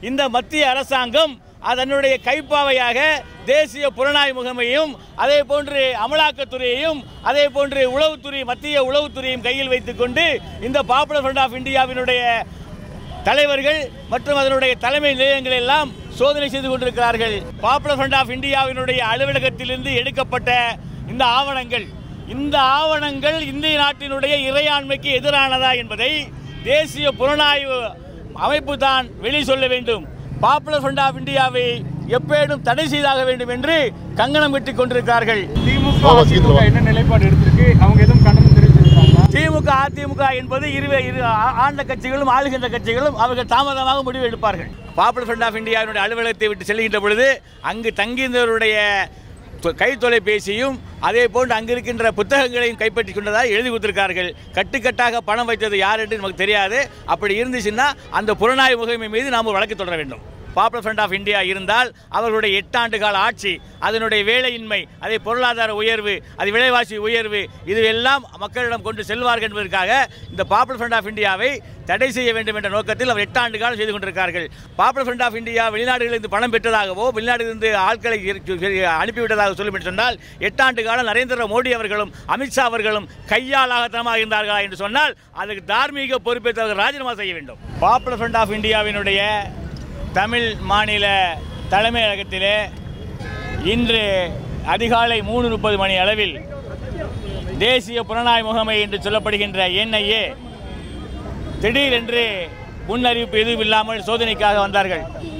இந்த மத்திய அரசாங்கம் அதனுடைய கைப்பாவையாக தேசிய புலனாய்வு முகமையும் அதே போன்று அமலாக்கத்துறையையும் அதே போன்று உளவுத்துறை மத்திய உளவுத்துறையும் கையில் வைத்துக்கொண்டு இந்த பாப்புலர் ஃப்ரண்ட் ஆஃப் இந்தியாவினுடைய தலைவர்கள் மற்றும் அதனுடைய தலைமை நிலையங்கள் எல்லாம் சோதனை செய்து கொண்டிருக்கிறார்கள் பாப்புலர் ஃப்ரண்ட் ஆஃப் இந்தியாவினுடைய அலுவலகத்திலிருந்து எடுக்கப்பட்ட இந்த ஆவணங்கள் இந்த ஆவணங்கள் இந்திய நாட்டினுடைய இறையாண்மைக்கு எதிரானதா என்பதை தேசிய புலனாய்வு அமைப்பு தான் வெளி சொல்ல வேண்டும் பாப்புலர் ஃப்ரண்ட் ஆஃப் இந்தியாவை எப்பேடும் தடை செய்தாக வேண்டும் என்று கங்கணம் கட்டிக் கொண்டிருக்கிறார்கள் திமுக அதிமுக என்ன நிலைப்பாடு எடுத்திருக்கு அவங்க எதுவும் கண்டனம் தெரிவிச்சிருக்காங்களா திமுக அதிமுக என்பது இரு இரு ஆ- ஆண்ட கட்சிகளும் ஆளுகின்ற கட்சிகளும் அவர்கள் தாமதமாக முடிவு எடுப்பார்கள் பாப்புலர் ஃப்ரண்ட் ஆஃப் இந்தியாவினுடைய அலுவலகத்தை விட்டு செல்கின்ற பொழுது அங்கு தங்கியிருந்தவருடைய தொ- கை தொலைபேசியும் அதே போன்று அங்கு இருக்கின்ற புத்தகங்களையும் கைப்பற்றி கொண்டதாக எழுதி கொடுத்திருக்கார்கள் கட்டுக்கட்டாக பணம் வைத்தது யார் என்று நமக்கு தெரியாது அப்படி இருந்துச்சுன்னா அந்த புலனாய்வு முகமை மீது நாம் ஒரு வழக்கு தொடர வேண்டும் பாப்புலர் ஃப்ரண்ட் ஆஃப் இந்தியா இருந்தால் அவர்களுடைய எட்டாண்டு கால ஆட்சி அதனுடைய வேலையின்மை அதே பொருளாதார உயர்வு அது விலைவாசி உயர்வு இது எல்லாம் மக்களிடம் கொண்டு செல்வார்கள் என்பதற்காக இந்த பாப்புலர் ஃப்ரண்ட் ஆஃப் இந்தியாவை தடை செய்ய வேண்டும் என்ற நோக்கத்தில் அவர் எட்டாண்டு காலம் செய்து கொண்டிருக்கிறார்கள் பாப்புலர் ஃப்ரண்ட் ஆஃப் இந்தியா வெளிநாடுகளிலிருந்து பணம் பெற்றதாகவோ வெளிநாடுகளிலிருந்து ஆட்களை இரு- அனுப்பிவிட்டதாக சொல்லும் என்று சொன்னால் எட்டாண்டு காலம் நரேந்திர மோடி அவர்களும் அமித்ஷா அவர்களும் கையாளாகத்தனமாக இருந்தார்களா என்று சொன்னால் அதுக்கு தார்மீக பொறுப்பை அவர்கள் ராஜினாமா செய்ய வேண்டும் பாப்புலர் ஃப்ரண்ட் ஆஃப் இந்தியாவினுடைய தமிழ் மாநில தலைமையகத்திலே இன்று அதிகாலை மூணு முப்பது மணி அளவில் தேசிய புலனாய்வு முகமை என்று சொல்லப்படுகின்ற என்ஐஏ திடீரென்று முன்னறிவிப்பு எதுவும் இல்லாமல் சோதனைக்காக வந்தார்கள்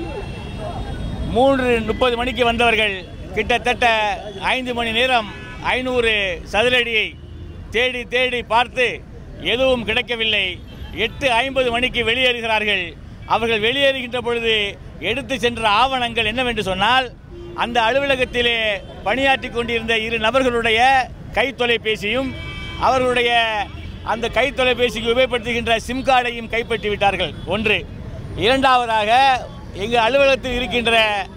மூன்று முப்பது மணிக்கு வந்தவர்கள் கிட்டத்தட்ட ஐந்து மணி நேரம் ஐநூறு சதுரடியை தேடி தேடி பார்த்து எதுவும் கிடைக்கவில்லை எட்டு ஐம்பது மணிக்கு வெளியேறுகிறார்கள் அவர்கள் வெளியேறுகின்ற பொழுது எடுத்து சென்ற ஆவணங்கள் என்னவென்று சொன்னால் அந்த அலுவலகத்திலே பணியாற்றி கொண்டிருந்த இரு நபர்களுடைய கை தொலைபேசியும் அவர்களுடைய அந்த கை தொலைபேசிக்கு உபயோகப்படுத்துகின்ற சிம் கார்டையும் கைப்பற்றி விட்டார்கள் ஒன்று இரண்டாவதாக எங்கள் அலுவலகத்தில் இருக்கின்ற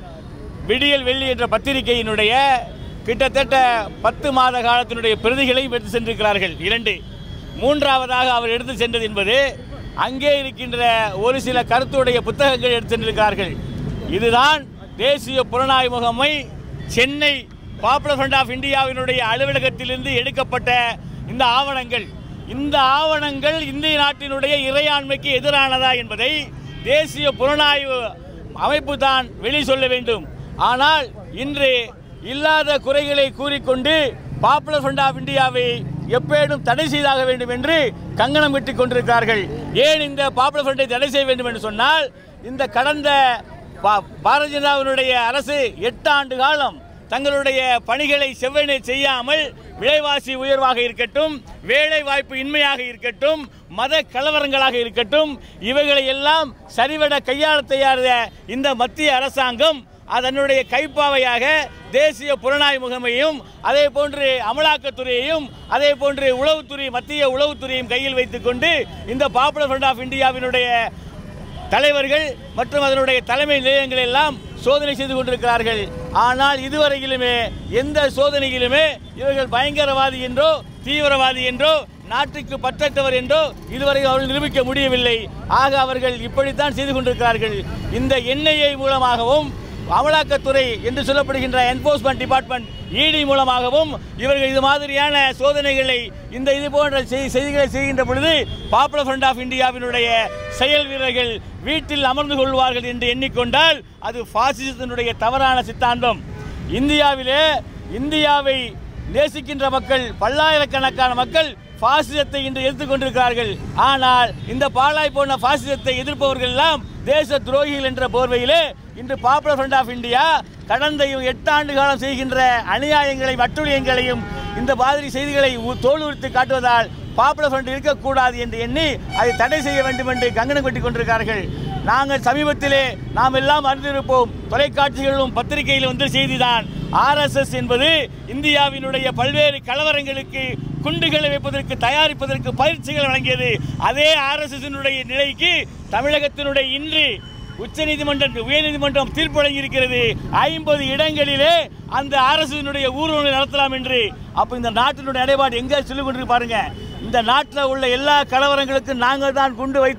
விடியல் வெள்ளி என்ற பத்திரிகையினுடைய கிட்டத்தட்ட பத்து மாத காலத்தினுடைய பிரதிகளையும் எடுத்து சென்றிருக்கிறார்கள் இரண்டு மூன்றாவதாக அவர் எடுத்து சென்றது என்பது அங்கே இருக்கின்ற ஒரு சில கருத்துடைய புத்தகங்கள் எடுத்து சென்றிருக்கிறார்கள் இதுதான் தேசிய புலனாய்வு முகமை சென்னை பாப்புலர் ஃப்ரண்ட் ஆஃப் இந்தியாவினுடைய அலுவலகத்திலிருந்து எடுக்கப்பட்ட இந்த ஆவணங்கள் இந்த ஆவணங்கள் இந்திய நாட்டினுடைய இறையாண்மைக்கு எதிரானதா என்பதை தேசிய புலனாய்வு அமைப்பு தான் வெளி சொல்ல வேண்டும் ஆனால் இன்று இல்லாத குறைகளை கூறிக்கொண்டு பாப்புலர் ஃப்ரண்ட் ஆஃப் இந்தியாவை எப்பேடும் தடை செய்தாக வேண்டும் என்று கங்கணம் கட்டிக் கொண்டிருக்கிறார்கள் ஏன் இந்த பாப்புலர் ஃப்ரண்டை தடை செய்ய வேண்டும் என்று சொன்னால் இந்த கடந்த பா- பாரதிய ஜனதாவினுடைய அரசு எட்டு ஆண்டு காலம் தங்களுடைய பணிகளை செவ்வனே செய்யாமல் விலைவாசி உயர்வாக இருக்கட்டும் வேலை வாய்ப்பு இன்மையாக இருக்கட்டும் மத கலவரங்களாக இருக்கட்டும் இவைகளை எல்லாம் சரிவட கையாள தயார இந்த மத்திய அரசாங்கம் அதனுடைய கைப்பாவையாக தேசிய புலனாய்வு முகமையும் அதே போன்று அமலாக்கத்துறையையும் அதே போன்று உளவுத்துறை மத்திய உளவுத்துறையும் கையில் வைத்துக்கொண்டு இந்த பாப்புலர் ஃப்ரண்ட் ஆஃப் இந்தியாவினுடைய தலைவர்கள் மற்றும் அதனுடைய தலைமை நிலையங்கள் எல்லாம் சோதனை செய்து கொண்டிருக்கிறார்கள் ஆனால் இதுவரையிலுமே எந்த சோதனையிலுமே இவர்கள் பயங்கரவாதி என்றோ தீவிரவாதி என்றோ நாட்டுக்கு பற்றற்றவர் என்றோ இதுவரை அவர்கள் நிரூபிக்க முடியவில்லை ஆக அவர்கள் இப்படித்தான் செய்து கொண்டிருக்கிறார்கள் இந்த என்ஐஏ மூலமாகவும் அமலாக்கத்துறை என்று சொல்லப்படுகின்ற என்போர்ஸ்மெண்ட் டிபார்ட்மெண்ட் இடி மூலமாகவும் இவர்கள் இது மாதிரியான சோதனைகளை இந்த இது போன்ற செய்- செய்திகளை செய்கின்ற பொழுது பாப்புலர் ஃப்ரண்ட் ஆஃப் இந்தியாவினுடைய செயல் வீரர்கள் வீட்டில் அமர்ந்து கொள்வார்கள் என்று எண்ணிக்கொண்டால் அது பாசிசத்தினுடைய தவறான சித்தாந்தம் இந்தியாவிலே இந்தியாவை நேசிக்கின்ற மக்கள் பல்லாயிரக்கணக்கான மக்கள் பாசிசத்தை இன்று எதிர்த்துக் கொண்டிருக்கிறார்கள் ஆனால் இந்த பாலாய் போன பாசிசத்தை எதிர்ப்பவர்கள் எல்லாம் தேச துரோகிகள் என்ற போர்வையிலே இன்று பாப்புலர் ஃப்ரண்ட் ஆஃப் இந்தியா கடந்த எட்டு ஆண்டு காலம் செய்கின்ற அநியாயங்களையும் அட்டுழியங்களையும் இந்த மாதிரி செய்திகளை உ- தோலுரித்து காட்டுவதால் பாப்புலர் ஃப்ரண்ட் இருக்கக்கூடாது என்று எண்ணி அதை தடை செய்ய வேண்டும் என்று கங்கணம் கட்டிக் கொண்டிருக்கிறார்கள் நாங்கள் சமீபத்திலே நாம் எல்லாம் அறிந்திருப்போம் தொலைக்காட்சிகளிலும் பத்திரிகையிலும் வந்த செய்திதான் ஆர்எஸ்எஸ் என்பது இந்தியாவினுடைய பல்வேறு கலவரங்களுக்கு குண்டுகளை வைப்பதற்கு தயாரிப்பதற்கு பயிற்சிகள் வழங்கியது அதே ஆர்எஸ்எஸ் நிலைக்கு தமிழகத்தினுடைய இன்று உச்சநீதிமன்றம் உயர்நீதிமன்றம் தீர்ப்பு வழங்கியிருக்கிறது ஐம்பது இடங்களிலே அந்த அரசினுடைய ஊர்வலம் நடத்தலாம் என்று அப்ப இந்த நாட்டினுடைய நடைபாடு எங்க சொல்லிக் கொண்டிருக்கு பாருங்க இந்த நாட்டில் உள்ள எல்லா கலவரங்களுக்கும் நாங்கள் தான் குண்டு வைத்தோம்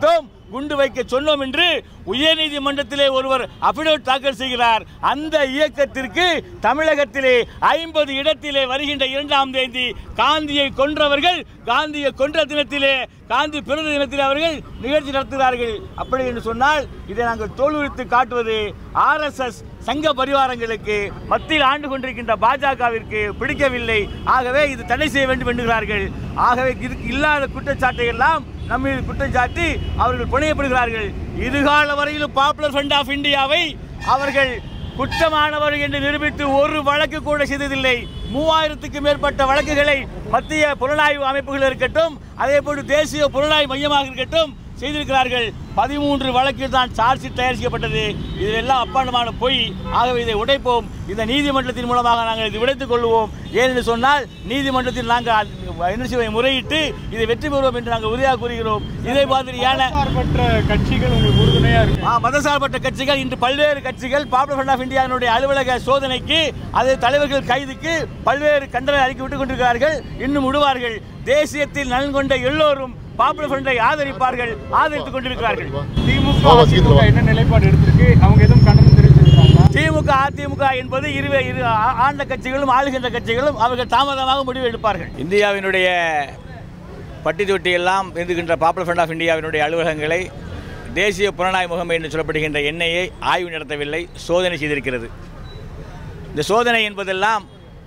குண்டு வைக்க சொன்னோம் என்று உயர்நீதிமன்றத்திலே ஒருவர் அபிடவிட் தாக்கல் செய்கிறார் அந்த இயக்கத்திற்கு தமிழகத்திலே ஐம்பது இடத்திலே வருகின்ற இரண்டாம் தேதி காந்தியை கொன்றவர்கள் காந்தியை கொன்ற தினத்திலே காந்தி பிறந்த தினத்திலே அவர்கள் நிகழ்ச்சி நடத்துகிறார்கள் அப்படி என்று சொன்னால் இதை நாங்கள் தோலுரித்து காட்டுவது ஆர்எஸ்எஸ் சங்க பரிவாரங்களுக்கு மத்தியில் ஆண்டு கொண்டிருக்கின்ற பாஜகவிற்கு பிடிக்கவில்லை ஆகவே இது தடை செய்ய வேண்டும் என்கிறார்கள் ஆகவே இதுக்கு இல்லாத குற்றச்சாட்டை எல்லாம் நம்ம மீது குற்றச்சாட்டி அவர்கள் புனையப்படுகிறார்கள் இதுகால வரையிலும் பாப்புலர் ஃப்ரண்ட் ஆஃப் இந்தியாவை அவர்கள் குற்றமானவர் என்று நிரூபித்து ஒரு வழக்கு கூட செய்ததில்லை மூவாயிரத்துக்கு மேற்பட்ட வழக்குகளை மத்திய புலனாய்வு அமைப்புகள் இருக்கட்டும் அதே போன்று தேசிய புலனாய்வு மையமாக இருக்கட்டும் செய்திருக்கிறார்கள் பதிமூன்று வழக்கில் தான் சார்ஜ் ஷீட் தயார் செய்யப்பட்டது இதெல்லாம் அப்பாண்டமான பொய் ஆகவே இதை உடைப்போம் இந்த நீதிமன்றத்தின் மூலமாக நாங்கள் இதை உடைத்துக் கொள்வோம் ஏனென்று சொன்னால் நீதிமன்றத்தில் நாங்கள் என்ன செய்வோம் முறையிட்டு இதை வெற்றி பெறுவோம் என்று நாங்கள் உறுதியாக கூறுகிறோம் இதே மாதிரியான சார்பற்ற கட்சிகள் உங்களுக்கு உறுதுணையா இருக்கு ஆ, மதசார்பற்ற கட்சிகள் இன்று பல்வேறு கட்சிகள் பாப்புலர் ஃப்ரண்ட் ஆஃப் இந்தியாவினுடைய அலுவலக சோதனைக்கு அது தலைவர்கள் கைதுக்கு பல்வேறு கண்டன அறிக்கை விட்டுக் கொண்டிருக்கிறார்கள் இன்னும் விடுவார்கள் தேசியத்தில் நலன் கொண்ட எல்லோரும் பாப்புலர் ஃப்ரண்டை ஆதரிப்பார்கள் ஆதரித்துக் கொண்டிருக்கிறார்கள் திமுக வா, வா, அதிமுக சீக்கிரம் வா. என்ன நிலைப்பாடு எடுத்திருக்கு அவங்க எதுவும் கண்டனம் தெரிவிச்சிருக்காங்களா திமுக அதிமுக என்பது இரு இரு ஆ- ஆண்ட கட்சிகளும் ஆளுகின்ற கட்சிகளும் அவர்கள் தாமதமாக முடிவு எடுப்பார்கள் இந்தியாவினுடைய பட்டி தொட்டி எல்லாம் இருந்துகின்ற பாப்புலர் ஃப்ரண்ட் ஆஃப் இந்தியாவினுடைய அலுவலகங்களை தேசிய புலனாய்வு முகமை என்று சொல்லப்படுகின்ற எண்ணெயை ஆய்வு நடத்தவில்லை சோதனை செய்திருக்கிறது இந்த சோதனை என்பதெல்லாம்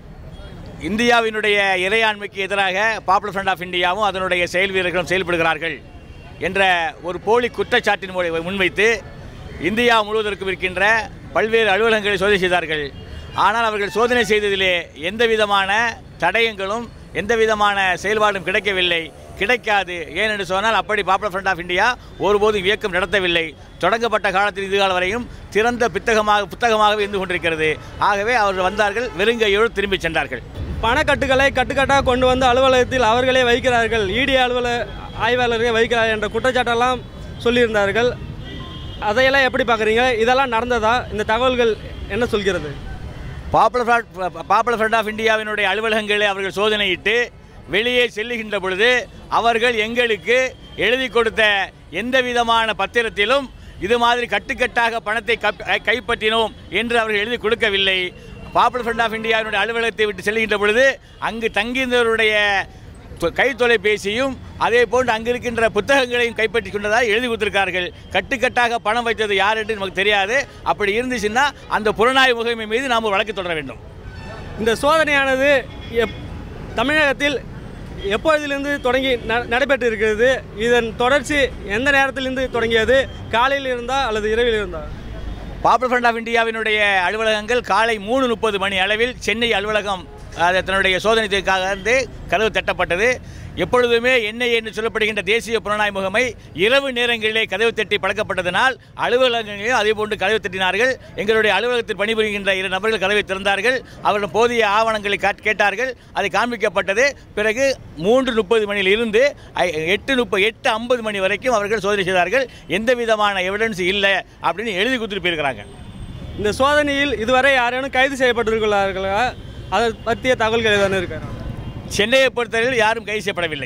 இந்தியாவினுடைய இறையாண்மைக்கு எதிராக பாப்புலர் ஃப்ரண்ட் ஆஃப் இந்தியாவும் அதனுடைய செயல் வீரர்களும் செயல்படுகிறார்கள் என்ற ஒரு போலி குற்றச்சாட்டின் மூலம் முன்வைத்து இந்தியா முழுவதற்கும் இருக்கின்ற பல்வேறு அலுவலகங்களை சோதனை செய்தார்கள் ஆனால் அவர்கள் சோதனை செய்ததிலே எந்த விதமான தடயங்களும் எந்த விதமான செயல்பாடும் கிடைக்கவில்லை கிடைக்காது ஏனென்று சொன்னால் அப்படி பாப்புலர் ஃப்ரண்ட் ஆஃப் இந்தியா ஒருபோதும் இயக்கம் நடத்தவில்லை தொடங்கப்பட்ட காலத்தில் இதுகால வரையும் திறந்த புத்தகமாக புத்தகமாகவே இருந்து கொண்டிருக்கிறது ஆகவே அவர்கள் வந்தார்கள் வெறுங்கையோடு திரும்பி சென்றார்கள் பணக்கட்டுகளை கட்டுக்கட்டாக கொண்டு வந்து அலுவலகத்தில் அவர்களே வைக்கிறார்கள் இடி அலுவலக ஆய்வாளர்களே வைக்கிறார்கள் என்ற குற்றச்சாட்டெல்லாம் சொல்லியிருந்தார்கள் அதையெல்லாம் எப்படி பார்க்குறீங்க இதெல்லாம் நடந்ததா இந்த தகவல்கள் என்ன சொல்கிறது popular front popular front of இந்தியாவினுடைய அலுவலகங்களை அவர்கள் சோதனையிட்டு வெளியே செல்லுகின்ற பொழுது அவர்கள் எங்களுக்கு எழுதி கொடுத்த எந்த விதமான பத்திரத்திலும் இது மாதிரி கட்டுக்கட்டாக பணத்தை கப்- கைப்பற்றினோம் என்று அவர்கள் எழுதி கொடுக்கவில்லை பாப்புலர் ஃப்ரண்ட் ஆஃப் இந்தியாவினுடைய அலுவலகத்தை விட்டு செல்லுகின்ற பொழுது அங்கு தங்கியிருந்தவருடைய தொ- கை தொலைபேசியும் அதே போன்று அங்கு இருக்கின்ற புத்தகங்களையும் கைப்பற்றி கொண்டதாக எழுதி கொடுத்திருக்கார்கள் கட்டுக்கட்டாக பணம் வைத்தது யார் என்று நமக்கு தெரியாது அப்படி இருந்துச்சுன்னா அந்த புலனாய்வு முகமை மீது நாம் ஒரு வழக்கு தொடர வேண்டும் இந்த சோதனையானது எப் தமிழகத்தில் எப்பொழுதிலிருந்து தொடங்கி ந- நடைபெற்று இருக்கிறது இதன் தொடர்ச்சி எந்த நேரத்திலிருந்து தொடங்கியது காலையில் இருந்தா அல்லது இரவில் இருந்தா பாப்புலர் ஃப்ரண்ட் ஆஃப் இந்தியாவினுடைய அலுவலகங்கள் காலை மூணு முப்பது மணி அளவில் சென்னை அலுவலகம் அது தன்னுடைய சோதனைக்காக இருந்து கதவு தட்டப்பட்டது எப்பொழுதுமே என்ஐஏ என்று சொல்லப்படுகின்ற தேசிய புலனாய்வு முகமை இரவு நேரங்களிலே கதவு தட்டி பழக்கப்பட்டதனால் அலுவலகங்களிலும் அதே போன்று கதவு தட்டினார்கள் எங்களுடைய அலுவலகத்தில் பணிபுரிகின்ற இரு நபர்கள் கதவை திறந்தார்கள் அவர்கள் போதிய ஆவணங்களை காட்- கேட்டார்கள் அது காண்பிக்கப்பட்டது பிறகு மூன்று முப்பது மணியில் இருந்து ஐ- எட்டு முப்பது எட்டு ஐம்பது மணி வரைக்கும் அவர்கள் சோதனை செய்தார்கள் எந்த விதமான எவிடன்ஸ் இல்லை அப்படின்னு எழுதி கொடுத்துட்டு போயிருக்கிறாங்க இந்த சோதனையில் இதுவரை யாரேனும் கைது செய்யப்பட்டிருக்கிறார்களா அதை பற்றிய தகவல்கள் எதுவும் இருக்கிறார் சென்னையை பொறுத்தவரையில் யாரும் கைது செய்யப்படவில்லை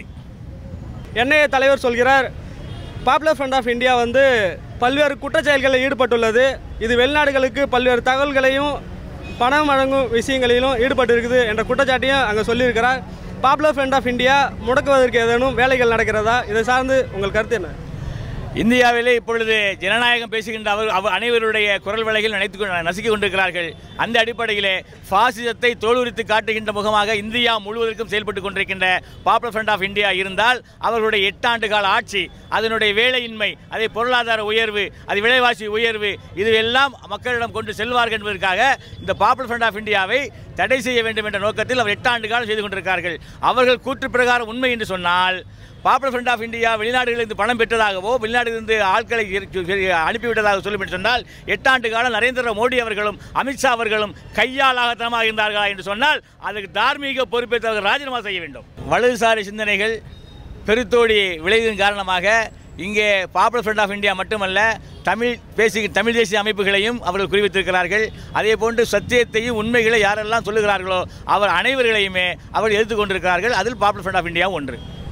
என்ஐஏ தலைவர் சொல்கிறார் பாப்புலர் ஃப்ரண்ட் ஆஃப் இந்தியா வந்து பல்வேறு குற்றச்செயல்களில் ஈடுபட்டுள்ளது இது வெளிநாடுகளுக்கு பல்வேறு தகவல்களையும் பணம் வழங்கும் விஷயங்களிலும் ஈடுபட்டிருக்குது என்ற குற்றச்சாட்டையும் அங்கே சொல்லியிருக்கிறார் பாப்புலர் ஃப்ரண்ட் ஆஃப் இந்தியா முடக்குவதற்கு ஏதேனும் வேலைகள் நடக்கிறதா இதை சார்ந்து உங்கள் கருத்து என்ன இந்தியாவிலே இப்பொழுது ஜனநாயகம் பேசுகின்ற அவர் அவர் அனைவருடைய குரல் வலைகள் நினைத்து கொண்டு நசுக்கிக் கொண்டிருக்கிறார்கள் அந்த அடிப்படையிலே பாசிசத்தை தோலுரித்து காட்டுகின்ற முகமாக இந்தியா முழுவதற்கும் செயல்பட்டு கொண்டிருக்கின்ற பாப்புலர் ஃப்ரண்ட் ஆஃப் இந்தியா இருந்தால் அவர்களுடைய எட்டாண்டு கால ஆட்சி அதனுடைய வேலையின்மை அதே பொருளாதார உயர்வு அது விலைவாசி உயர்வு இது எல்லாம் மக்களிடம் கொண்டு செல்வார்கள் என்பதற்காக இந்த பாப்புலர் ஃப்ரண்ட் ஆஃப் இந்தியாவை தடை செய்ய வேண்டும் என்ற நோக்கத்தில் அவர் எட்டாண்டு காலம் செய்து கொண்டிருக்கிறார்கள் அவர்கள் கூற்று பிரகாரம் உண்மை என்று சொன்னால் பாப்புலர் ஃப்ரண்ட் ஆஃப் இந்தியா வெளிநாடுகளிலிருந்து பணம் பெற்றதாகவோ வெளிநாடுகளிலிருந்து ஆட்களை இறக்கி- அனுப்பிவிட்டதாக சொல்லும் என்று சொன்னால் எட்டாண்டு காலம் நரேந்திர மோடி அவர்களும் அமித்ஷா அவர்களும் கையாளாகத்தனமாக இருந்தார்களா என்று சொன்னால் அதுக்கு தார்மீக பொறுப்பேற்றவர்கள் ராஜினாமா செய்ய வேண்டும் வலதுசாரி சிந்தனைகள் பெருத்தோடி விளைவின் காரணமாக இங்கே பாப்புலர் ஃப்ரண்ட் ஆஃப் இந்தியா மட்டுமல்ல தமிழ் பேசி தமிழ் தேசிய அமைப்புகளையும் அவர்கள் குறிவித்திருக்கிறார்கள் அதே போன்று சத்தியத்தையும் உண்மைகளை யாரெல்லாம் சொல்லுகிறார்களோ அவர் அனைவர்களையுமே அவர் எதிர்த்து கொண்டிருக்கிறார்கள் அதில் பாப்புலர் ஃப்ரண்ட் ஆஃப் இந்தியா ஒன்று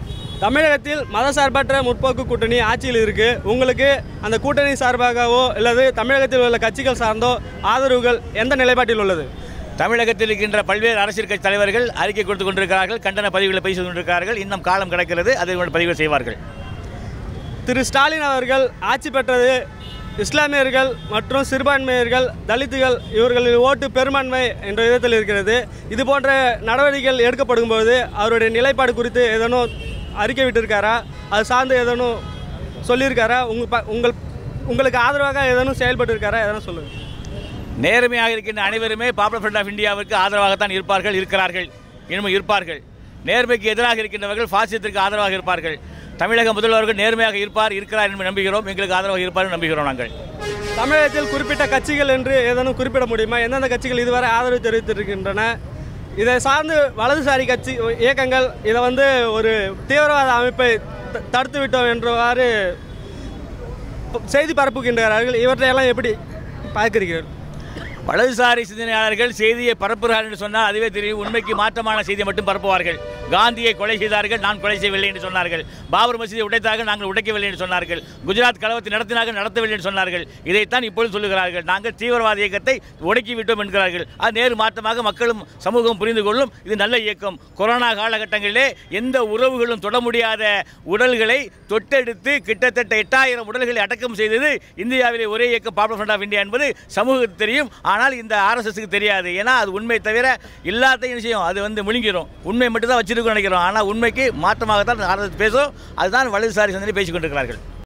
தமிழகத்தில் மதசார்பற்ற முற்போக்கு கூட்டணி ஆட்சியில் இருக்கு உங்களுக்கு அந்த கூட்டணி சார்பாகவோ அல்லது தமிழகத்தில் உள்ள கட்சிகள் சார்ந்தோ ஆதரவுகள் எந்த நிலைப்பாட்டில் உள்ளது தமிழகத்தில் இருக்கின்ற பல்வேறு அரசியல் கட்சி தலைவர்கள் அறிக்கை கொடுத்து கொண்டிருக்கிறார்கள் கண்டன பதிவுகளை பேசி கொண்டிருக்கிறார்கள் இன்னும் காலம் கிடக்கிறது அதை பதிவு செய்வார்கள் திரு ஸ்டாலின் அவர்கள் ஆட்சி பெற்றது இஸ்லாமியர்கள் மற்றும் சிறுபான்மையர்கள் தலித்துகள் இவர்களின் ஓட்டு பெரும்பான்மை என்ற விதத்தில் இருக்கிறது இது போன்ற நடவடிக்கைகள் எடுக்கப்படும் போது அவருடைய நிலைப்பாடு குறித்து ஏதேனும் அறிக்கை விட்டிருக்காரா அது சார்ந்து ஏதேனும் சொல்லியிருக்காரா உங்கள் ப உங்கள் உங்களுக்கு ஆதரவாக ஏதேனும் செயல்பட்டு எதனும் சொல்லுங்கள் நேர்மையாக இருக்கின்ற அனைவருமே பாப்புலர் ஃப்ரண்ட் ஆஃப் இந்தியாவிற்கு ஆதரவாகத்தான் இருப்பார்கள் இருக்கிறார்கள் இன்னும் இருப்பார்கள் நேர்மைக்கு எதிராக இருக்கின்றவர்கள் பாசியத்திற்கு ஆதரவாக இருப்பார்கள் தமிழக முதல்வர்கள் நேர்மையாக இருப்பார் இருக்கிறார் என்று நம்புகிறோம் எங்களுக்கு ஆதரவாக இருப்பார் என்று நம்புகிறோம் நாங்கள் தமிழகத்தில் குறிப்பிட்ட கட்சிகள் என்று ஏதேனும் குறிப்பிட முடியுமா எந்தெந்த கட்சிகள் இதுவரை ஆதரவு தெரிவித்திருக்கின்றன இதை சார்ந்து வலதுசாரி கட்சி இயக்கங்கள் இதை வந்து ஒரு தீவிரவாத அமைப்பை த- தடுத்து விட்டோம் என்றவாறு ப- செய்தி பரப்புகின்றார்கள் இவற்றையெல்லாம் எப்படி பார்க்கிறீர்கள் வலதுசாரி சிந்தனையாளர்கள் செய்தியை பரப்புகிறார்கள் என்று சொன்னால் அதுவே தெரியும் உண்மைக்கு மாற்றமான செய்தியை மட்டும் பரப்புவார்கள் காந்தியை கொலை செய்தார்கள் நான் கொலை செய்யவில்லை என்று சொன்னார்கள் பாபர் மசீதை உடைத்தார்கள் நாங்கள் உடைக்கவில்லை என்று சொன்னார்கள் குஜராத் கலவரத்தை நடத்தினார்கள் நடத்தவில்லை என்று சொன்னார்கள் இதைத்தான் இப்பொழுது சொல்லுகிறார்கள் நாங்கள் தீவிரவாத இயக்கத்தை ஒடுக்கி விட்டோம் என்கிறார்கள் அது நேரு மாற்றமாக மக்களும் சமூகம் புரிந்து கொள்ளும் இது நல்ல இயக்கம் கொரோனா காலகட்டங்களிலே எந்த உறவுகளும் தொட முடியாத உடல்களை தொட்டெடுத்து கிட்டத்தட்ட எட்டாயிரம் உடல்களை அடக்கம் செய்தது இந்தியாவிலே ஒரே இயக்கம் பாப்புலர் ஃப்ரண்ட் ஆஃப் இந்தியா என்பது சமூகத்துக்கு தெரியும் ஆனால் இந்த ஆர்எஸ்எஸ்க்கு தெரியாது ஏன்னா அது உண்மை தவிர எல்லாத்தையும் விஷயம் அது வந்து முழுங்கிரும் உண்மை மட்டும் தான் வச்சிருக்கோம் நினைக்கிறோம் ஆனால் உண்மைக்கு மாற்றமாகத்தான் ஆர்எஸ்எஸ் பேசும் அதுதான் வலதுசாரி சிந்தனை பேசிக் கொண்டிருக்கிறார்கள்